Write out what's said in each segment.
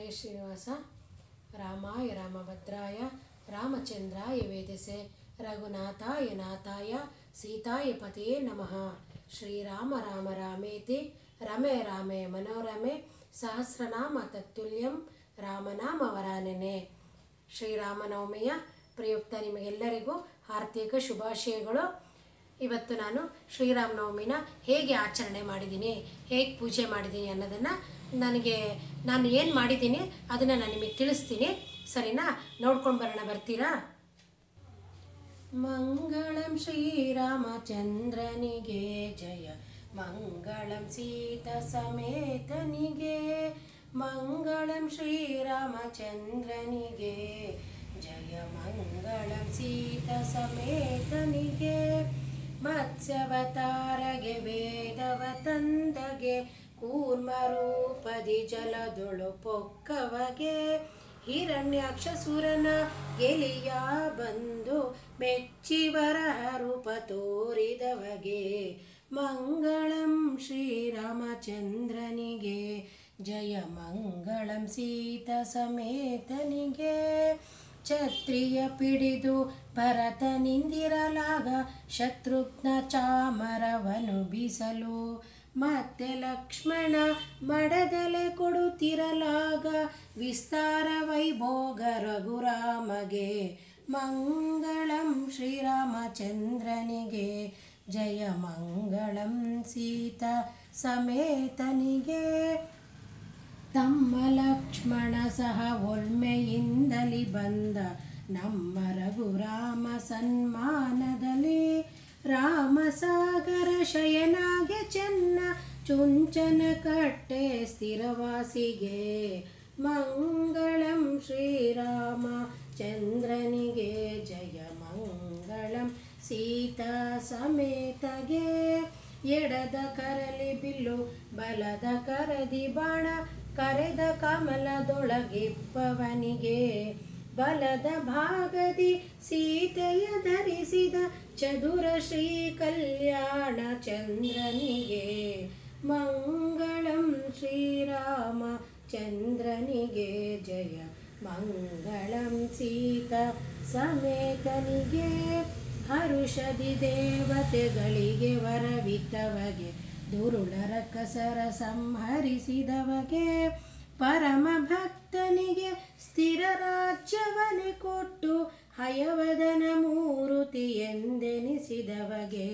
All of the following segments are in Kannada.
ಹರೇ ಶ್ರೀನಿವಾಸ ರಾಮಾಯ ರಾಮಭದ್ರಾಯ ರಾಮಚಂದ್ರಾಯ ವೇದಸೆ ರಘುನಾಥಾಯ ನಾಥಾಯ ಸೀತಾಯ ಪತಿಯೇ ನಮಃ ಶ್ರೀರಾಮ ರಾಮ ರಾಮೇತಿ ರಮೆ ರಾಮೆ ಮನೋರಮೆ ಸಹಸ್ರನಾಮ ತತ್ತುಲ್ಯಂ ರಾಮನಾಮ ವರಾನನೆ ಶ್ರೀರಾಮನವಮಿಯ ಪ್ರಯುಕ್ತ ನಿಮಗೆಲ್ಲರಿಗೂ ಹಾರ್ದಿಕ ಶುಭಾಶಯಗಳು ಇವತ್ತು ನಾನು ಶ್ರೀರಾಮನವಮಿನ ಹೇಗೆ ಆಚರಣೆ ಮಾಡಿದ್ದೀನಿ ಹೇಗೆ ಪೂಜೆ ಮಾಡಿದ್ದೀನಿ ಅನ್ನೋದನ್ನು ನನಗೆ ನಾನು ಏನು ಮಾಡಿದ್ದೀನಿ ಅದನ್ನು ನಾನು ನಿಮಗೆ ತಿಳಿಸ್ತೀನಿ ಸರಿನಾ ನೋಡ್ಕೊಂಡು ಬರೋಣ ಬರ್ತೀರಾ ಮಂಗಳಂ ಶ್ರೀರಾಮಚಂದ್ರನಿಗೆ ಜಯ ಮಂಗಳಂ ಸೀತಾ ಸಮೇತನಿಗೆ ಮಂಗಳಂ ಶ್ರೀರಾಮಚಂದ್ರನಿಗೆ ಜಯ ಮಂಗಳಂ ಸೀತಾ ಸಮೇತನಿಗೆ ಮತ್ಸ್ಯವತಾರಗೆ ವೇದವ ತಂದಗೆ ಕೂರ್ಮರೂಪದಿ ಜಲದೊಳು ಪೊಕ್ಕವಗೆ ಹಿರಣ್ಯಾಕ್ಷ ಸುರನ ಗೆಲಿಯ ಬಂದು ಮೆಚ್ಚಿವರ ರೂಪ ತೋರಿದವಗೆ ಮಂಗಳಂ ಶ್ರೀರಾಮಚಂದ್ರನಿಗೆ ಜಯ ಮಂಗಳಂ ಸೀತಾ ಸಮೇತನಿಗೆ ಛತ್ರಿಯ ಪಿಡಿದು ಭರತ ನಿಂದಿರಲಾಗ ಶತ್ರುಘ್ನ ಚಾಮರವನು ಬೀಸಲು ಮತ್ತೆ ಲಕ್ಷ್ಮಣ ಮಡದಲೆ ಕೊಡುತ್ತಿರಲಾಗ ವಿಸ್ತಾರ ವೈಭೋಗ ರಘುರಾಮಗೆ ಮಂಗಳಂ ಶ್ರೀರಾಮಚಂದ್ರನಿಗೆ ಜಯ ಮಂಗಳಂ ಸೀತಾ ಸಮೇತನಿಗೆ ತಮ್ಮ ಲಕ್ಷ್ಮಣ ಸಹ ಒಳ್ಮೆಯಿಂದಲಿ ಬಂದ ನಮ್ಮ ರಘುರಾಮ ಸನ್ಮಾನದಲ್ಲಿ ರಾಮಸಾಗರ ಶಯನಾಗೆ ಚೆನ್ನ ಚುಂಚನ ಕಟ್ಟೆ ಸ್ಥಿರವಾಸಿಗೆ ಮಂಗಳಂ ಶ್ರೀರಾಮ ಚಂದ್ರನಿಗೆ ಜಯ ಮಂಗಳಂ ಸೀತಾ ಸಮೇತಗೆ ಎಡದ ಕರಲಿ ಬಿಲ್ಲು ಬಲದ ಕರದಿ ಬಾಣ ಕರೆದ ಕಮಲದೊಳಗಿಪ್ಪವನಿಗೆ ಬಲದ ಭಾಗದಿ ಸೀತೆಯ ಧರಿಸಿದ ಚದುರ ಶ್ರೀ ಕಲ್ಯಾಣ ಚಂದ್ರನಿಗೆ ಮಂಗಳಂ ಶ್ರೀರಾಮ ಚಂದ್ರನಿಗೆ ಜಯ ಮಂಗಳಂ ಸೀತಾ ಸಮೇತನಿಗೆ ಹರುಷದಿ ದೇವತೆಗಳಿಗೆ ವರವಿತ್ತವಗೆ ದುರುಳರ ಕಸರ ಸಂಹರಿಸಿದವಗೆ ಪರಮ ಭಕ್ತನಿಗೆ ಸ್ಥಿರ ರಾಜ್ಯವನೆ ಕೊಟ್ಟು ಹಯವದನ ಮೂರುತಿ ಎಂದೆನಿಸಿದವಗೆ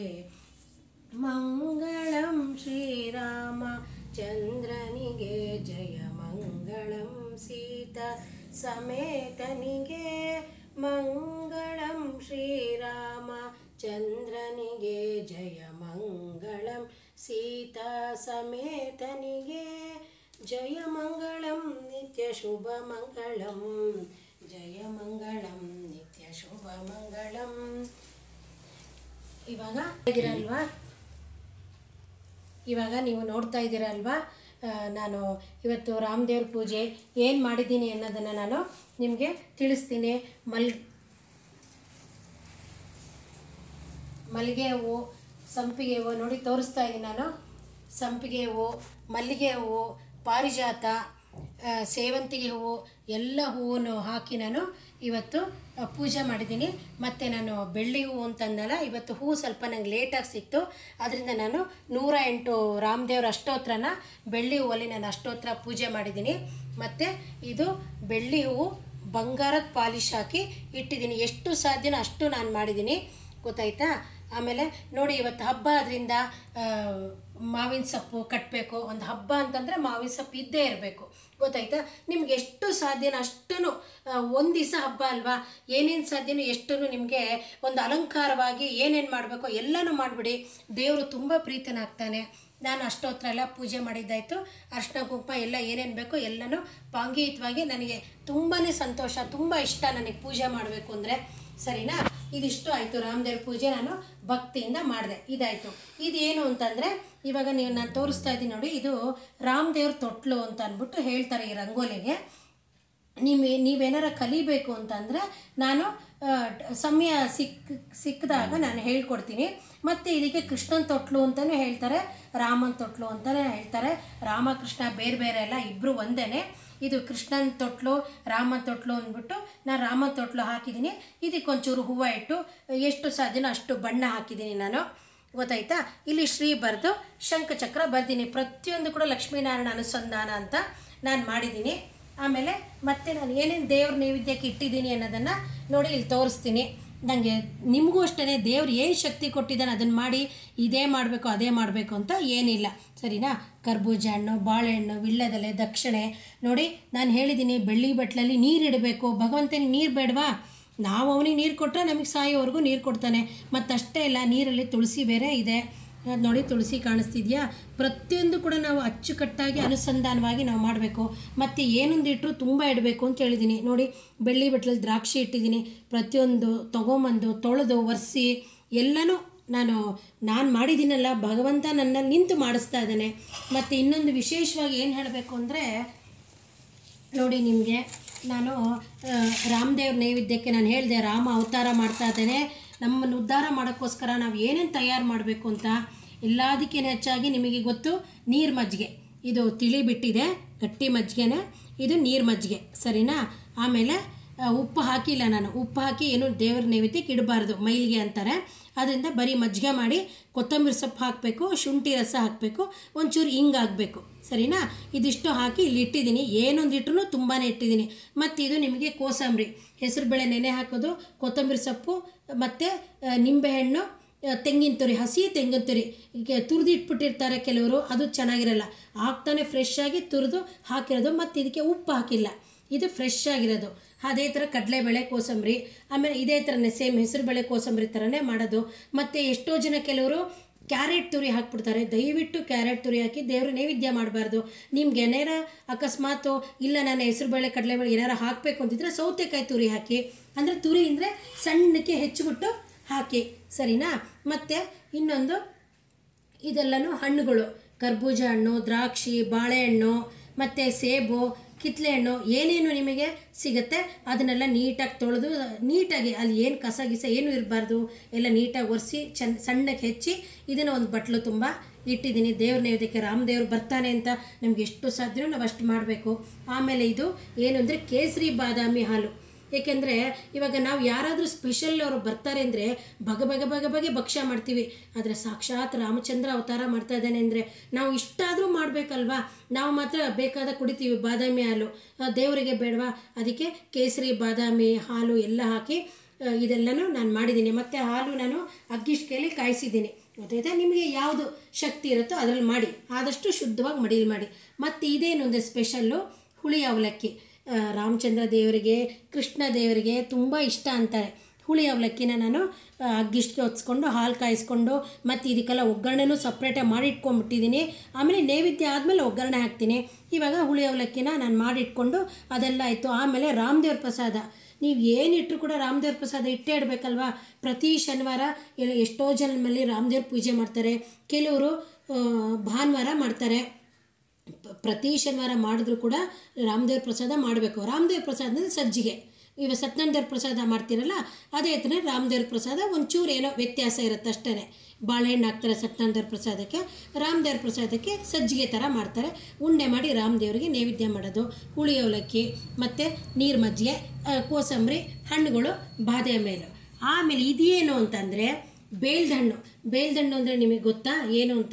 ಮಂಗಳಂ ಶ್ರೀರಾಮ ಚಂದ್ರನಿಗೆ ಜಯ ಮಂಗಳಂ ಸೀತಾ ಸಮೇತನಿಗೆ ಮಂಗಳಂ ಶ್ರೀರಾಮ ಚಂದ್ರನಿಗೆ ಜಯ ಮಂಗಳಂ ಸೀತಾ ಸಮೇತನಿಗೆ ಜಯ ಮಂಗಳಂ ನಿತ್ಯ ಶುಭ ಮಂಗಳಂ ಜಯ ಮಂಗಳಂ ನಿತ್ಯ ಶುಭ ಮಂಗಳಂ ಇವಾಗ ಇದ್ದೀರಲ್ವಾ ಇವಾಗ ನೀವು ನೋಡ್ತಾ ಇದ್ದೀರಲ್ವಾ ಆ, ನಾನು ಇವತ್ತು ರಾಮದೇವ್ರ ಪೂಜೆ ಏನು ಮಾಡಿದ್ದೀನಿ ಅನ್ನೋದನ್ನು ನಾನು ನಿಮಗೆ ತಿಳಿಸ್ತೀನಿ ಮಲ್ ಮಲ್ಲಿಗೆ ಹೂವು ಸಂಪಿಗೆ ಹೂವು ನೋಡಿ ತೋರಿಸ್ತಾ ಇದ್ದೀನಿ ನಾನು ಸಂಪಿಗೆ ಹೂವು ಮಲ್ಲಿಗೆ ಹೂವು ಪಾರಿಜಾತ ಆ, ಸೇವಂತಿಗೆ ಹೂವು ಎಲ್ಲ ಹೂವನ್ನು ಹಾಕಿ ನಾನು ಇವತ್ತು ಆ, ಪೂಜೆ ಮಾಡಿದ್ದೀನಿ ಮತ್ತು ನಾನು ಬೆಳ್ಳಿ ಹೂವು ಅಂತಂದಲ್ಲ ಇವತ್ತು ಹೂವು ಸ್ವಲ್ಪ ನಂಗೆ ಲೇಟಾಗಿ ಸಿಕ್ತು ಅದರಿಂದ ನಾನು ನೂರ ಎಂಟು ರಾಮದೇವ್ರ ಅಷ್ಟೋತ್ರನ ಬೆಳ್ಳಿ ಹೂವಲ್ಲಿ ನಾನು ಅಷ್ಟೋತ್ರ ಪೂಜೆ ಮಾಡಿದ್ದೀನಿ ಮತ್ತು ಇದು ಬೆಳ್ಳಿ ಹೂವು ಬಂಗಾರದ ಪಾಲಿಶ್ ಹಾಕಿ ಇಟ್ಟಿದ್ದೀನಿ ಎಷ್ಟು ಸಾಧ್ಯನೋ ಅಷ್ಟು ನಾನು ಮಾಡಿದ್ದೀನಿ ಗೊತ್ತಾಯ್ತಾ ಆಮೇಲೆ ನೋಡಿ ಇವತ್ತು ಹಬ್ಬ ಅದರಿಂದ ಮಾವಿನ ಸೊಪ್ಪು ಕಟ್ಟಬೇಕು ಒಂದು ಹಬ್ಬ ಅಂತಂದರೆ ಮಾವಿನ ಸೊಪ್ಪು ಇದ್ದೇ ಇರಬೇಕು ಗೊತ್ತಾಯ್ತಾ ನಿಮ್ಗೆ ಎಷ್ಟು ಸಾಧ್ಯನೋ ಅಷ್ಟೂ ಒಂದು ದಿವಸ ಹಬ್ಬ ಅಲ್ವಾ ಏನೇನು ಸಾಧ್ಯನೋ ಎಷ್ಟು ನಿಮಗೆ ಒಂದು ಅಲಂಕಾರವಾಗಿ ಏನೇನು ಮಾಡಬೇಕೋ ಎಲ್ಲನೂ ಮಾಡಿಬಿಡಿ ದೇವರು ತುಂಬ ಪ್ರೀತನಾಗ್ತಾನೆ ನಾನು ಅಷ್ಟೋತ್ರ ಎಲ್ಲ ಪೂಜೆ ಮಾಡಿದ್ದಾಯಿತು ಅರ್ಶಿನ ಕುಂಕುಮ ಎಲ್ಲ ಏನೇನು ಬೇಕೋ ಎಲ್ಲನೂ ಪಾಂಗೀಯವಾಗಿ ನನಗೆ ತುಂಬಾ ಸಂತೋಷ ತುಂಬ ಇಷ್ಟ ನನಗೆ ಪೂಜೆ ಮಾಡಬೇಕು ಅಂದರೆ ಸರಿನಾ ಇದಿಷ್ಟು ಆಯಿತು ರಾಮದೇವ್ರ ಪೂಜೆ ನಾನು ಭಕ್ತಿಯಿಂದ ಮಾಡಿದೆ ಇದಾಯಿತು ಇದೇನು ಅಂತಂದರೆ ಇವಾಗ ನೀವು ನಾನು ತೋರಿಸ್ತಾ ಇದ್ದೀನಿ ನೋಡಿ ಇದು ರಾಮದೇವ್ರ ತೊಟ್ಲು ಅಂತ ಅಂದ್ಬಿಟ್ಟು ಹೇಳ್ತಾರೆ ಈ ರಂಗೋಲಿಗೆ ನೀವು ನೀವೇನಾರ ಕಲಿಬೇಕು ಅಂತಂದರೆ ನಾನು ಆ, ಡ್- ಸಮಯ ಸಿಕ್ ಸಿಕ್ಕಿದಾಗ ನಾನು ಹೇಳ್ಕೊಡ್ತೀನಿ ಮತ್ತು ಇದಕ್ಕೆ ಕೃಷ್ಣನ ತೊಟ್ಲು ಅಂತಲೇ ಹೇಳ್ತಾರೆ ರಾಮನ ತೊಟ್ಲು ಅಂತಲೇ ಹೇಳ್ತಾರೆ ರಾಮ ಕೃಷ್ಣ ಬೇರೆ ಬೇರೆ ಎಲ್ಲ ಇಬ್ಬರು ಒಂದೇ ಇದು ಕೃಷ್ಣನ ತೊಟ್ಲು ರಾಮನ ತೊಟ್ಲು ಅಂದ್ಬಿಟ್ಟು ನಾನು ರಾಮನ ತೊಟ್ಲು ಹಾಕಿದ್ದೀನಿ ಇದಕ್ಕೆ ಒಂಚೂರು ಹೂವು ಇಟ್ಟು ಎಷ್ಟು ಸಾಧ್ಯನೋ ಅಷ್ಟು ಬಣ್ಣ ಹಾಕಿದ್ದೀನಿ ನಾನು ಗೊತ್ತಾಯ್ತಾ ಇಲ್ಲಿ ಶ್ರೀ ಬರೆದು ಶಂಖಚಕ್ರ ಬರ್ತೀನಿ ಪ್ರತಿಯೊಂದು ಕೂಡ ಲಕ್ಷ್ಮೀನಾರಾಯಣ ಅನುಸಂಧಾನ ಅಂತ ನಾನು ಮಾಡಿದ್ದೀನಿ ಆಮೇಲೆ ಮತ್ತೆ ನಾನು ಏನೇನು ದೇವ್ರ ನೈವೇದ್ಯಕ್ಕೆ ಇಟ್ಟಿದ್ದೀನಿ ಅನ್ನೋದನ್ನು ನೋಡಿ ಇಲ್ಲಿ ತೋರಿಸ್ತೀನಿ ನನಗೆ ನಿಮಗೂ ಅಷ್ಟೇ ದೇವ್ರು ಏನು ಶಕ್ತಿ ಕೊಟ್ಟಿದ್ದಾನೆ ಅದನ್ನು ಮಾಡಿ ಇದೇ ಮಾಡಬೇಕು ಅದೇ ಮಾಡಬೇಕು ಅಂತ ಏನಿಲ್ಲ ಸರಿನಾ ಕರ್ಬೂಜ ಹಣ್ಣು ಬಾಳೆಹಣ್ಣು ವಿಳ್ಳೆದೆಲೆ ದಕ್ಷಿಣೆ ನೋಡಿ ನಾನು ಹೇಳಿದ್ದೀನಿ ಬೆಳ್ಳಿ ಬಟ್ಲಲ್ಲಿ ನೀರು ಇಡಬೇಕು ಭಗವಂತನಿಗೆ ನೀರು ಬೇಡವಾ ನಾವು ಅವನಿಗೆ ನೀರು ಕೊಟ್ಟರೆ ನಮಗೆ ಸಾಯೋವರೆಗೂ ನೀರು ಕೊಡ್ತಾನೆ ಮತ್ತಷ್ಟೇ ಇಲ್ಲ ನೀರಲ್ಲಿ ತುಳಸಿ ಬೇರೆ ಇದೆ ಅದ್ ನೋಡಿ ತುಳಸಿ ಕಾಣಿಸ್ತಿದ್ಯಾ ಪ್ರತಿಯೊಂದು ಕೂಡ ನಾವು ಅಚ್ಚುಕಟ್ಟಾಗಿ ಅನುಸಂಧಾನವಾಗಿ ನಾವು ಮಾಡಬೇಕು ಮತ್ತು ಏನೊಂದು ಇಟ್ಟರು ತುಂಬ ಇಡಬೇಕು ಅಂತ ಹೇಳಿದ್ದೀನಿ ನೋಡಿ ಬೆಳ್ಳಿ ಬಟ್ಲಲ್ಲಿ ದ್ರಾಕ್ಷಿ ಇಟ್ಟಿದ್ದೀನಿ ಪ್ರತಿಯೊಂದು ತೊಗೊಂಬಂದು ತೊಳೆದು ಒರೆಸಿ ಎಲ್ಲನೂ ನಾನು ನಾನು ಮಾಡಿದ್ದೀನಲ್ಲ ಭಗವಂತ ನನ್ನ ನಿಂತು ಮಾಡಿಸ್ತಾ ಇದ್ದಾನೆ ಮತ್ತು ಇನ್ನೊಂದು ವಿಶೇಷವಾಗಿ ಏನು ಹೇಳಬೇಕು ಅಂದರೆ ನೋಡಿ ನಿಮಗೆ ನಾನು ಆ, ರಾಮದೇವ್ರ ನೈವೇದ್ಯಕ್ಕೆ ನಾನು ಹೇಳಿದೆ ರಾಮ ಅವತಾರ ಮಾಡ್ತಾ ಇದ್ದೇನೆ ನಮ್ಮನ್ನು ಉದ್ಧಾರ ಮಾಡೋಕ್ಕೋಸ್ಕರ ನಾವು ಏನೇನು ತಯಾರು ಮಾಡಬೇಕು ಅಂತ ಎಲ್ಲದಕ್ಕಿಂತ ಹೆಚ್ಚಾಗಿ ನಿಮಗೆ ಗೊತ್ತು ನೀರು ಮಜ್ಜಿಗೆ ಇದು ತಿಳಿ ಬಿಟ್ಟಿದೆ ಗಟ್ಟಿ ಮಜ್ಜಿಗೆನೇ ಇದು ನೀರು ಮಜ್ಜಿಗೆ ಸರಿನಾ ಆಮೇಲೆ ಆ, ಉಪ್ಪು ಹಾಕಿಲ್ಲ ನಾನು ಉಪ್ಪು ಹಾಕಿ ಏನು ದೇವ್ರ ನೈವೇದ್ಯಕ್ಕೆ ಇಡಬಾರ್ದು ಮೈಲಿಗೆ ಅಂತಾರೆ ಅದರಿಂದ ಬರೀ ಮಜ್ಜಿಗೆ ಮಾಡಿ ಕೊತ್ತಂಬರಿ ಸೊಪ್ಪು ಹಾಕಬೇಕು ಶುಂಠಿ ರಸ ಹಾಕಬೇಕು ಒಂಚೂರು ಹಿಂಗೆ ಹಾಕಬೇಕು ಸರಿನಾ ಇದಿಷ್ಟು ಹಾಕಿ ಇಲ್ಲಿ ಇಟ್ಟಿದ್ದೀನಿ ಏನೊಂದು ಇಟ್ಟರು ತುಂಬಾ ಇಟ್ಟಿದ್ದೀನಿ ಮತ್ತು ಇದು ನಿಮಗೆ ಕೋಸಂಬರಿ ಹೆಸರುಬೇಳೆ ನೆನೆ ಹಾಕೋದು ಕೊತ್ತಂಬರಿ ಸೊಪ್ಪು ಮತ್ತು ನಿಂಬೆಹಣ್ಣು ಆ, ತೆಂಗಿನ ತುರಿ ಹಸಿ ತೆಂಗಿನ ತುರಿ ಈಗ ತುರಿದು ಇಟ್ಬಿಟ್ಟಿರ್ತಾರೆ ಕೆಲವರು ಅದು ಚೆನ್ನಾಗಿರಲ್ಲ ಹಾಕ್ತಾನೆ ಫ್ರೆಶ್ ಆಗಿ ತುರಿದು ಹಾಕಿರೋದು ಮತ್ತು ಇದಕ್ಕೆ ಉಪ್ಪು ಹಾಕಿಲ್ಲ ಇದು ಫ್ರೆಶ್ ಆಗಿರೋದು ಅದೇ ಥರ ಕಡಲೆಬೇಳೆ ಕೋಸಂಬರಿ ಆಮೇಲೆ ಇದೇ ಥರನೇ ಸೇಮ್ ಹೆಸರುಬೇಳೆ ಕೋಸಂಬರಿ ಥರನೇ ಮಾಡೋದು ಮತ್ತು ಎಷ್ಟೋ ಜನ ಕೆಲವರು ಕ್ಯಾರೆಟ್ ತುರಿ ಹಾಕ್ಬಿಡ್ತಾರೆ ದಯವಿಟ್ಟು ಕ್ಯಾರೆಟ್ ತುರಿ ಹಾಕಿ ದೇವ್ರ ನೈವೇದ್ಯ ಮಾಡಬಾರ್ದು ನಿಮ್ಗೆ ಏನಾರ ಅಕಸ್ಮಾತು ಇಲ್ಲ ನಾನು ಹೆಸರುಬೇಳೆ ಕಡಲೆಬೇಳೆ ಏನಾರ ಹಾಕಬೇಕು ಅಂತಿದ್ರೆ ಸೌತೆಕಾಯಿ ತುರಿ ಹಾಕಿ ಅಂದರೆ ತುರಿ ಅಂದರೆ ಸಣ್ಣಕ್ಕೆ ಹೆಚ್ಚಿಬಿಟ್ಟು ಹಾಕಿ ಸರಿನಾ ಮತ್ತು ಇನ್ನೊಂದು ಇದೆಲ್ಲನೂ ಹಣ್ಣುಗಳು ಕರ್ಬೂಜ ಹಣ್ಣು ದ್ರಾಕ್ಷಿ ಬಾಳೆಹಣ್ಣು ಮತ್ತು ಸೇಬು ಕಿತ್ಲೆ ಹಣ್ಣು ಏನೇನು ನಿಮಗೆ ಸಿಗುತ್ತೆ ಅದನ್ನೆಲ್ಲ ನೀಟಾಗಿ ತೊಳೆದು ನೀಟಾಗಿ ಅಲ್ಲಿ ಏನು ಕಸ ಗಿಸ ಏನೂ ಇರಬಾರ್ದು ಎಲ್ಲ ನೀಟಾಗಿ ಒರೆಸಿ ಚಂದ ಸಣ್ಣಕ್ಕೆ ಹೆಚ್ಚಿ ಇದನ್ನು ಒಂದು ಬಟ್ಲು ತುಂಬ ಇಟ್ಟಿದ್ದೀನಿ ದೇವ್ರ ನೈವೇದ್ಯಕ್ಕೆ ರಾಮದೇವ್ರು ಬರ್ತಾನೆ ಅಂತ ನಮ್ಗೆ ಎಷ್ಟು ಸಾಧ್ಯನೋ ನಾವು ಅಷ್ಟು ಮಾಡಬೇಕು ಆಮೇಲೆ ಇದು ಏನು ಅಂದರೆ ಕೇಸರಿ ಬಾದಾಮಿ ಹಾಲು ಏಕೆಂದರೆ ಇವಾಗ ನಾವು ಯಾರಾದರೂ ಸ್ಪೆಷಲ್ ಅವರು ಬರ್ತಾರೆ ಅಂದರೆ ಬಗೆ ಬಗೆ ಬಗೆ ಬಗೆ ಭಕ್ಷ್ಯ ಮಾಡ್ತೀವಿ ಆದರೆ ಸಾಕ್ಷಾತ್ ರಾಮಚಂದ್ರ ಅವತಾರ ಮಾಡ್ತಾ ಇದ್ದಾನೆ ಅಂದರೆ ನಾವು ಇಷ್ಟಾದರೂ ಮಾಡಬೇಕಲ್ವಾ ನಾವು ಮಾತ್ರ ಬೇಕಾದ ಕುಡಿತೀವಿ ಬಾದಾಮಿ ಹಾಲು ಆ, ದೇವರಿಗೆ ಬೇಡವಾ ಅದಕ್ಕೆ ಕೇಸರಿ ಬಾದಾಮಿ ಹಾಲು ಎಲ್ಲ ಹಾಕಿ ಆ, ಇದೆಲ್ಲನೂ ನಾನು ಮಾಡಿದ್ದೀನಿ ಮತ್ತು ಹಾಲು ನಾನು ಅಗ್ಗಿಷ್ಟಿಗೆಯಲ್ಲಿ ಕಾಯಿಸಿದ್ದೀನಿ ಗೊತ್ತಾಯ್ತಾ ನಿಮಗೆ ಯಾವುದು ಶಕ್ತಿ ಇರುತ್ತೋ ಅದರಲ್ಲಿ ಮಾಡಿ ಆದಷ್ಟು ಶುದ್ಧವಾಗಿ ಮಡಿಲಿ ಮಾಡಿ ಮತ್ತು ಇದೇನು ಒಂದು ಸ್ಪೆಷಲ್ಲು ಹುಳಿ ಅವಲಕ್ಕಿ ಆ, ರಾಮಚಂದ್ರ ದೇವರಿಗೆ ಕೃಷ್ಣ ದೇವರಿಗೆ ತುಂಬ ಇಷ್ಟ ಅಂತಾರೆ ಹುಳಿ ಅವಲಕ್ಕಿನ ನಾನು ಆ, ಅಗ್ಗಿಷ್ಟಿಗೆ ಹೊತ್ಸ್ಕೊಂಡು ಹಾಲು ಕಾಯಿಸ್ಕೊಂಡು ಮತ್ತು ಇದಕ್ಕೆಲ್ಲ ಒಗ್ಗರಣೆನೂ ಸಪ್ರೇಟಾಗಿ ಮಾಡಿ ಇಟ್ಕೊಂಡ್ಬಿಟ್ಟಿದ್ದೀನಿ ಆಮೇಲೆ ನೈವೇದ್ಯ ಆದಮೇಲೆ ಒಗ್ಗರಣೆ ಹಾಕ್ತೀನಿ ಇವಾಗ ಹುಳಿ ಅವಲಕ್ಕಿನ ನಾನು ಮಾಡಿಟ್ಕೊಂಡು ಅದೆಲ್ಲ ಆಯಿತು ಆಮೇಲೆ ರಾಮದೇವ್ರ ಪ್ರಸಾದ ನೀವು ಏನಿಟ್ಟರು ಕೂಡ ರಾಮದೇವ್ರ ಪ್ರಸಾದ ಇಟ್ಟೇ ಇಡಬೇಕಲ್ವಾ ಪ್ರತಿ ಶನಿವಾರ ಎಲ್ಲ ಎಷ್ಟೋ ಜನ ಮೇಲೆ ರಾಮದೇವ್ರ ಪೂಜೆ ಮಾಡ್ತಾರೆ ಕೆಲವರು ಆ, ಭಾನುವಾರ ಮಾಡ್ತಾರೆ ಪ- ಪ್ರತಿ ಶನಿವಾರ ಮಾಡಿದ್ರು ಕೂಡ ರಾಮದೇವ್ರ ಪ್ರಸಾದ ಮಾಡಬೇಕು ರಾಮದೇವ್ರ ಪ್ರಸಾದ ಅಂದರೆ ಸಜ್ಜಿಗೆ ಇವಾಗ ಸತ್ಯನಾರಾಯಣ ಪ್ರಸಾದ ಮಾಡ್ತೀರಲ್ಲ ಅದೇ ಥರ ರಾಮದೇವ್ರ ಪ್ರಸಾದ ಒಂಚೂರು ಏನೋ ವ್ಯತ್ಯಾಸ ಇರುತ್ತೆ ಅಷ್ಟೇ ಬಾಳೆಹಣ್ಣು ಹಾಕ್ತಾರೆ ಸತ್ಯನಾರಾಯಣ ಪ್ರಸಾದಕ್ಕೆ ರಾಮದೇವ್ರ ಪ್ರಸಾದಕ್ಕೆ ಸಜ್ಜಿಗೆ ಥರ ಮಾಡ್ತಾರೆ ಉಂಡೆ ಮಾಡಿ ರಾಮದೇವರಿಗೆ ನೈವೇದ್ಯ ಮಾಡೋದು ಹುಳಿ ಅವಲಕ್ಕಿ ಮತ್ತು ನೀರು ಮಜ್ಜಿಗೆ ಆ, ಕೋಸಂಬರಿ ಹಣ್ಣುಗಳು ಬಾದೆ ಮೇಲು ಆಮೇಲೆ ಇದೇನು ಅಂತಂದರೆ ಬೇಲ್ದಣ್ಣು ಬೇಲ್ದಣ್ಣು ಅಂದರೆ ನಿಮಗೆ ಗೊತ್ತಾ ಏನು ಅಂತ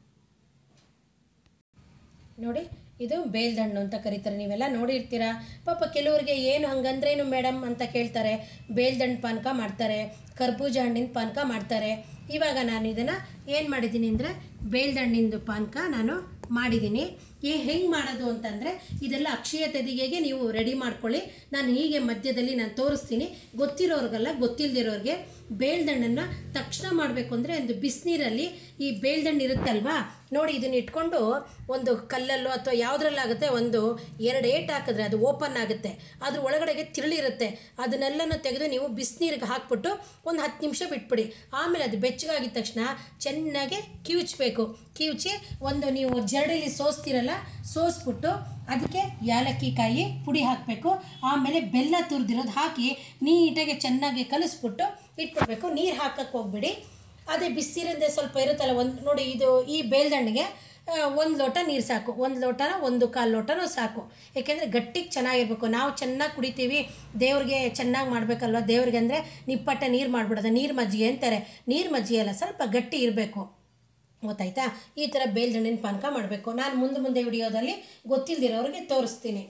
ನೋಡಿ ಇದು ಬೇಲ್ದಣ್ಣು ಅಂತ ಕರೀತಾರೆ ನೀವೆಲ್ಲ ನೋಡಿರ್ತೀರಾ ಪಾಪ ಕೆಲವರಿಗೆ ಏನು ಹಂಗಂದ್ರೇನು ಮೇಡಮ್ ಅಂತ ಕೇಳ್ತಾರೆ ಬೇಲ್ದಣ್ಣು ಪಾನಕ ಮಾಡ್ತಾರೆ ಕರ್ಬೂಜ ಹಣ್ಣಿನ ಪಾನಕ ಮಾಡ್ತಾರೆ ಇವಾಗ ನಾನು ಇದನ್ನು ಏನು ಮಾಡಿದ್ದೀನಿ ಅಂದರೆ ಬೇಲ್ದಣ್ಣಿಂದು ಪಾನಕ ನಾನು ಮಾಡಿದ್ದೀನಿ ಏ ಹೆಂಗೆ ಮಾಡೋದು ಅಂತಂದರೆ ಇದೆಲ್ಲ ಅಕ್ಷಯ ತೆದಿಗೆಗೆ ನೀವು ರೆಡಿ ಮಾಡ್ಕೊಳ್ಳಿ ನಾನು ಹೀಗೆ ಮಧ್ಯದಲ್ಲಿ ನಾನು ತೋರಿಸ್ತೀನಿ ಗೊತ್ತಿರೋರ್ಗೆಲ್ಲ ಗೊತ್ತಿಲ್ಲದಿರೋರಿಗೆ ಬೇಲ್ದಣ್ಣನ್ನು ತಕ್ಷಣ ಮಾಡಬೇಕು ಅಂದರೆ ಒಂದು ಬಿಸಿನೀರಲ್ಲಿ ಈ ಬೇಲ್ದಣ್ಣು ಇರುತ್ತಲ್ವಾ ನೋಡಿ ಇದನ್ನ ಇಟ್ಕೊಂಡು ಒಂದು ಕಲ್ಲಲ್ಲೋ ಅಥವಾ ಯಾವುದ್ರಲ್ಲಾಗುತ್ತೆ ಒಂದು ಎರಡು ಏಟ್ ಹಾಕಿದ್ರೆ ಅದು ಓಪನ್ ಆಗುತ್ತೆ ಅದ್ರ ಒಳಗಡೆಗೆ ತಿರುಳಿರುತ್ತೆ ಅದನ್ನೆಲ್ಲನೂ ತೆಗೆದು ನೀವು ಬಿಸಿನೀರಿಗೆ ಹಾಕ್ಬಿಟ್ಟು ಒಂದು ಹತ್ತು ನಿಮಿಷ ಬಿಟ್ಬಿಡಿ ಆಮೇಲೆ ಅದು ಬೆಚ್ಚಗಾಗಿದ ತಕ್ಷಣ ಚೆನ್ನಾಗಿ ಕಿವುಚಬೇಕು ಕಿವುಚಿ ಒಂದು ನೀವು ಜರಡಿಲಿ ಸೋಸ್ತಿರಲ್ಲ ಸೋಸ್ಬಿಟ್ಟು ಅದಕ್ಕೆ ಯಾಲಕ್ಕಿ ಕಾಯಿ ಪುಡಿ ಹಾಕಬೇಕು ಆಮೇಲೆ ಬೆಲ್ಲ ತುರಿದಿರೋದು ಹಾಕಿ ನೀಟಾಗಿ ಚೆನ್ನಾಗಿ ಕಲಿಸ್ಬಿಟ್ಟು ಇಟ್ಬಿಡ್ಬೇಕು ನೀರು ಹಾಕಕ್ಕೆ ಹೋಗ್ಬಿಡಿ ಅದೇ ಬಿಸಿರಿಂದ ಸ್ವಲ್ಪ ಇರುತ್ತಲ್ಲ ಒಂದು ನೋಡಿ ಇದು ಈ ಬೇಲ್ದಣ್ಣಿಗೆ ಒಂದು ಲೋಟ ನೀರು ಸಾಕು ಒಂದು ಲೋಟನ ಒಂದು ಕಾಲು ಲೋಟನೂ ಸಾಕು ಏಕೆಂದರೆ ಗಟ್ಟಿಗೆ ಚೆನ್ನಾಗಿರ್ಬೇಕು ನಾವು ಚೆನ್ನಾಗಿ ಕುಡಿತೀವಿ ದೇವ್ರಿಗೆ ಚೆನ್ನಾಗಿ ಮಾಡಬೇಕಲ್ವ ದೇವ್ರಿಗೆ ಅಂದರೆ ನಿಪ್ಪಟ್ಟ ನೀರು ಮಾಡಿಬಿಡೋದು ನೀರು ಮಜ್ಜಿಗೆ ಅಂತಾರೆ ನೀರು ಮಜ್ಜಿಗೆ ಅಲ್ಲ ಸ್ವಲ್ಪ ಗಟ್ಟಿ ಇರಬೇಕು ಗೊತ್ತಾಯ್ತಾ ಈ ಥರ ಬೇಲ್ದಣ್ಣಿನ ಪಾನಕ ಮಾಡಬೇಕು ನಾನು ಮುಂದೆ ಮುಂದೆ ವಿಡಿಯೋದಲ್ಲಿ ಗೊತ್ತಿಲ್ಲದಿರೋರಿಗೆ ತೋರಿಸ್ತೀನಿ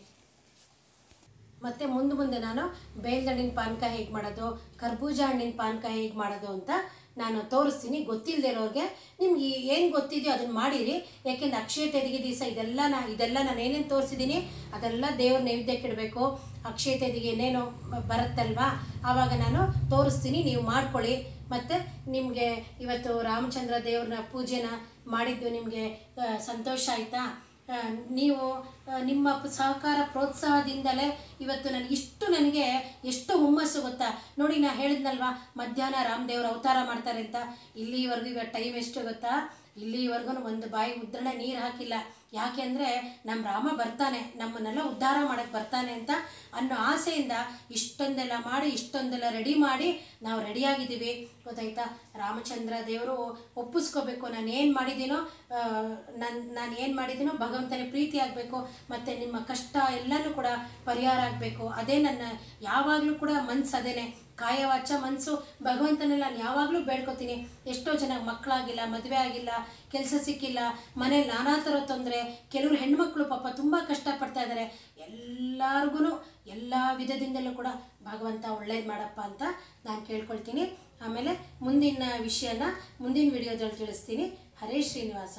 ಮತ್ತು ಮುಂದೆ ಮುಂದೆ ನಾನು ಬೇಲ್ದಣ್ಣಿನ ಪಾನಕ ಹೇಗೆ ಮಾಡೋದು ಕರ್ಬೂಜ ಹಣ್ಣಿನ ಪಾನಕ ಹೇಗೆ ಮಾಡೋದು ಅಂತ ನಾನು ತೋರಿಸ್ತೀನಿ ಗೊತ್ತಿಲ್ಲದೆ ಇರೋರಿಗೆ ನಿಮ್ಗೆ ಏನು ಗೊತ್ತಿದೆಯೋ ಅದನ್ನು ಮಾಡಿರಿ ಯಾಕೆಂದ್ರೆ ಅಕ್ಷಯ ತೆರಿಗೆ ದಿವಸ ಇದೆಲ್ಲ ನಾ ಇದೆಲ್ಲ ನಾನು ಏನೇನು ತೋರಿಸಿದ್ದೀನಿ ಅದೆಲ್ಲ ದೇವ್ರ ನೈವೇದ್ಯಕ್ಕೆ ಇಡಬೇಕು ಅಕ್ಷಯ ತೆರಿಗೆ ಏನೇನೋ ಬರುತ್ತಲ್ವಾ ಆವಾಗ ನಾನು ತೋರಿಸ್ತೀನಿ ನೀವು ಮಾಡ್ಕೊಳ್ಳಿ ಮತ್ತು ನಿಮಗೆ ಇವತ್ತು ರಾಮಚಂದ್ರ ದೇವ್ರನ್ನ ಪೂಜೆನ ಮಾಡಿದ್ದು ನಿಮಗೆ ಸಂತೋಷ ಆಯಿತಾ ಆ, ನೀವು ಆ, ನಿಮ್ಮ ಪ- ಸಹಕಾರ ಪ್ರೋತ್ಸಾಹದಿಂದಲೇ ಇವತ್ತು ನನಗೆ ಇಷ್ಟು ನನಗೆ ಎಷ್ಟು ಹುಮ್ಮಸ್ಸು ಗೊತ್ತಾ ನೋಡಿ ನಾ ಹೇಳಿದ್ನಲ್ವಾ ಮಧ್ಯಾಹ್ನ ರಾಮದೇವ್ರ ಅವತಾರ ಮಾಡ್ತಾರೆ ಅಂತ ಇಲ್ಲಿವರೆಗೂ ಇವಾಗ ಟೈಮ್ ಎಷ್ಟು ಗೊತ್ತಾ ಇಲ್ಲಿವರೆಗೂ ಒಂದು ಬಾಯಿ ಉದ್ರಣ ನೀರು ಹಾಕಿಲ್ಲ ಯಾಕೆ ಅಂದರೆ ನಮ್ಮ ರಾಮ ಬರ್ತಾನೆ ನಮ್ಮನ್ನೆಲ್ಲ ಉದ್ಧಾರ ಮಾಡಕ್ಕೆ ಬರ್ತಾನೆ ಅಂತ ಅನ್ನೋ ಆಸೆಯಿಂದ ಇಷ್ಟೊಂದೆಲ್ಲ ಮಾಡಿ ಇಷ್ಟೊಂದೆಲ್ಲ ರೆಡಿ ಮಾಡಿ ನಾವು ರೆಡಿಯಾಗಿದ್ದೀವಿ ಗೊತ್ತಾಯ್ತಾ ರಾಮಚಂದ್ರ ದೇವರು ಒಪ್ಪಿಸ್ಕೋಬೇಕು ನಾನು ಏನು ಮಾಡಿದ್ದೀನೋ ನಾನು ನಾನು ಏನು ಮಾಡಿದ್ದೀನೋ ಭಗವಂತನೇ ಪ್ರೀತಿ ಆಗಬೇಕು ಮತ್ತು ನಿಮ್ಮ ಕಷ್ಟ ಎಲ್ಲನೂ ಕೂಡ ಪರಿಹಾರ ಆಗಬೇಕು ಅದೇ ನನ್ನ ಯಾವಾಗಲೂ ಕೂಡ ಮನ್ಸು ಅದೇನೆ ಕಾಯವಾಚ ಮನಸ್ಸು ಭಗವಂತನೆಲ್ಲ ನಾನು ಯಾವಾಗಲೂ ಬೇಡ್ಕೊತೀನಿ ಎಷ್ಟೋ ಜನ ಮಕ್ಕಳಾಗಿಲ್ಲ ಮದುವೆ ಆಗಿಲ್ಲ ಕೆಲಸ ಸಿಕ್ಕಿಲ್ಲ ಮನೇಲಿ ನಾನಾ ಥರ ತೊಂದರೆ ಕೆಲವರು ಹೆಣ್ಮಕ್ಳು ಪಾಪ ತುಂಬ ಕಷ್ಟಪಡ್ತಾ ಇದ್ದಾರೆ ಎಲ್ಲರಿಗೂ ಎಲ್ಲ ವಿಧದಿಂದಲೂ ಕೂಡ ಭಗವಂತ ಒಳ್ಳೇದು ಮಾಡಪ್ಪ ಅಂತ ನಾನು ಕೇಳ್ಕೊಳ್ತೀನಿ ಆಮೇಲೆ ಮುಂದಿನ ವಿಷಯನ ಮುಂದಿನ ವಿಡಿಯೋದಲ್ಲಿ ತಿಳಿಸ್ತೀನಿ ಹರೇ ಶ್ರೀನಿವಾಸ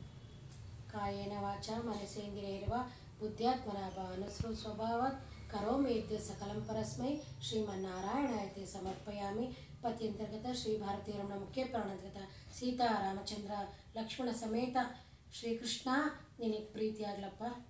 ಕಾಯೇನ ವಾಚ ಮನಸೇಂದಿರ ಇರುವ ಬುದ್ಧ್ಯಾತ್ಮನಾಭ ಅನುಸೃ ಸ್ವಭಾವ ಕರೋಮಿ ಯದ್ಯ ಸಕಲಂ ಪರಸ್ಮೈ ಶ್ರೀಮನ್ನಾರಾಯಣಾಯತೆ ಸಮರ್ಪಯಾಮಿ ಪತ್ಯಂತರ್ಗತ ಶ್ರೀ ಭಾರತೀಯರಮಣ ಮುಖ್ಯ ಪ್ರಾಣಾಂತರ್ಗತ ಸೀತಾ ರಾಮಚಂದ್ರ ಲಕ್ಷ್ಮಣ ಸಮೇತ ಶ್ರೀಕೃಷ್ಣ ನಿನಗೆ ಪ್ರೀತಿಯಾಗ್ಲಪ್ಪ